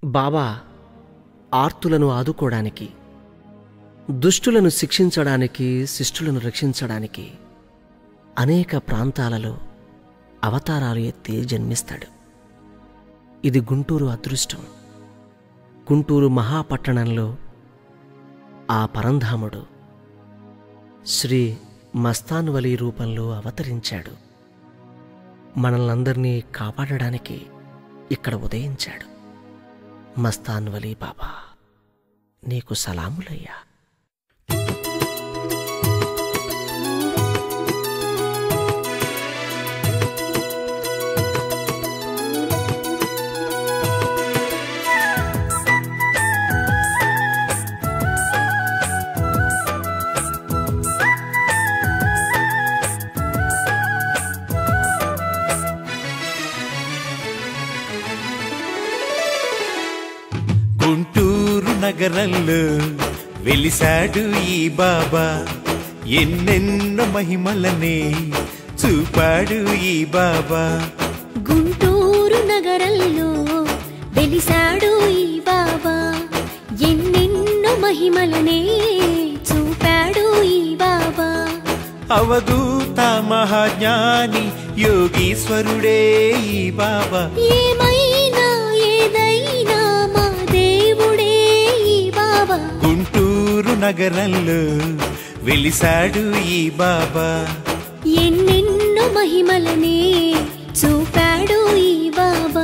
బాబా ఆర్తులను ఆదుకోవడానికి దుష్టులను శిక్షించడానికి శిష్టులను రక్షించడానికి అనేక ప్రాంతాలలో అవతారాలు ఎత్తి జన్మిస్తాడు ఇది గుంటూరు అదృష్టం గుంటూరు మహాపట్టణంలో ఆ పరంధాముడు శ్రీ మస్తాన్వలి రూపంలో అవతరించాడు మనల్నందరినీ కాపాడడానికి ఇక్కడ ఉదయించాడు మస్తాన్వలి బాబా నీకు సలాములయ్యా గుంటూరు నగరంలో వెలిసాడు ఈ బాబా ఎన్నెన్నో మహిమలనే చూపాడు ఈ బాబా గుంటూరు నగరంలో వెలిసాడు ఈ బాబా ఎన్నెన్నో మహిమలనే చూపాడు ఈ బాబా అవధూత మహాజ్ఞాని యోగీశ్వరుడే ఈ బాబా ఏమైనా ఏదైనా మా దేవుడే ఈ బాబా గుంటూరు నగరంలో వెలిసాడు ఈ బాబా ఎన్నెన్నో మహిమలనే చూపాడు ఈ బాబా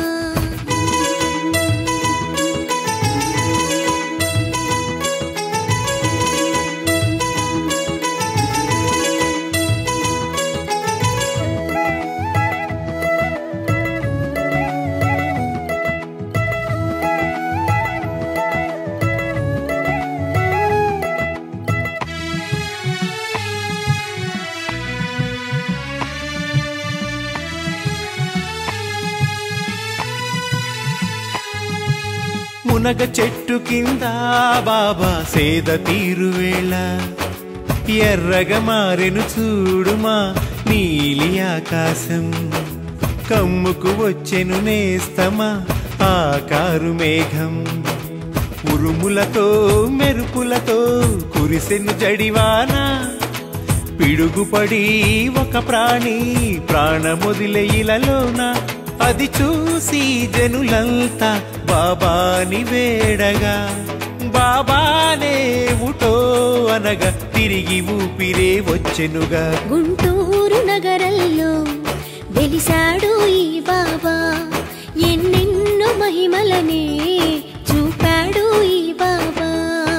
మునగ చెట్టు కింద బాబా సేద తీరువేళ ఎర్రగా మారెను చూడుమా నీలి ఆకాశం కమ్ముకు వచ్చెను నేస్తమా ఆకారు మేఘం ఉరుములతో మెరుపులతో కురిసెను జడివానా పిడుగుపడి ఒక ప్రాణి ప్రాణమొదిలే ఇలలోన అది చూసి జనులంతా బాబాని వేడగా బాబానే ఉటో అనగా తిరిగి ఊపిరే వచ్చెనుగా గుంటూరు నగరంలో వెలిసాడు ఈ బాబా ఎన్నెన్నో మహిమలనే చూపాడు ఈ బాబా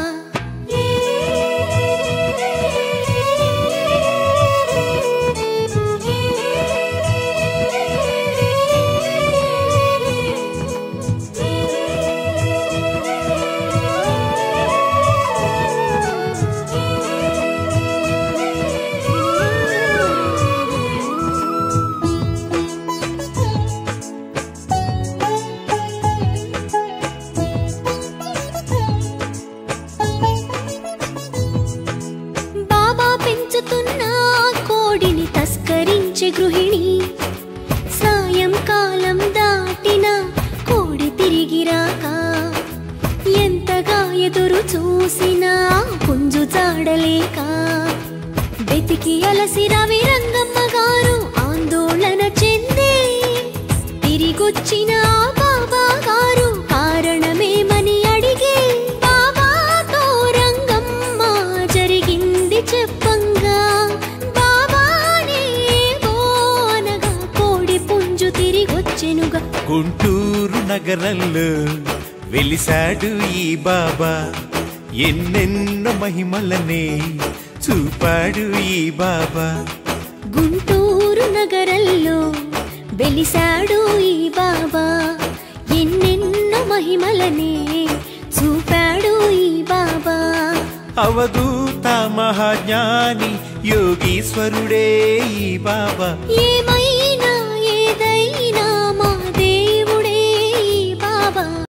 బాబా పెంచుతున్న కోడిని తస్కరించే గృహిణి సాయంకాలం దాటిన కోడి తిరిగి రాక ఎంతగా ఎదురు చూసినా పుంజు చాడలేక వెతికి అలసి రవి రంగమ్మ గారు ఆందోళన చెందే తిరిగొచ్చిన ఆ బాబా గారు కారణమేమని అడిగే బాబాతో రంగమ్మ జరిగింది చెప్పంగా బాబానే ఓ అనగా కోడి పుంజు తిరిగొచ్చెనుగా గుంటూరు నగరంలో వెలిసాడు ఈ బాబా ఎన్నెన్నో మహిమలనే చూపాడు ఈ బాబా గుంటూరు నగరంలో వెలిసాడు ఈ బాబా ఎన్నెన్నో మహిమలనే చూపాడు ఈ బాబా అవధూత మహాజ్ఞాని యోగీశ్వరుడే ఈ బాబా ఏమైనా ఏదైనా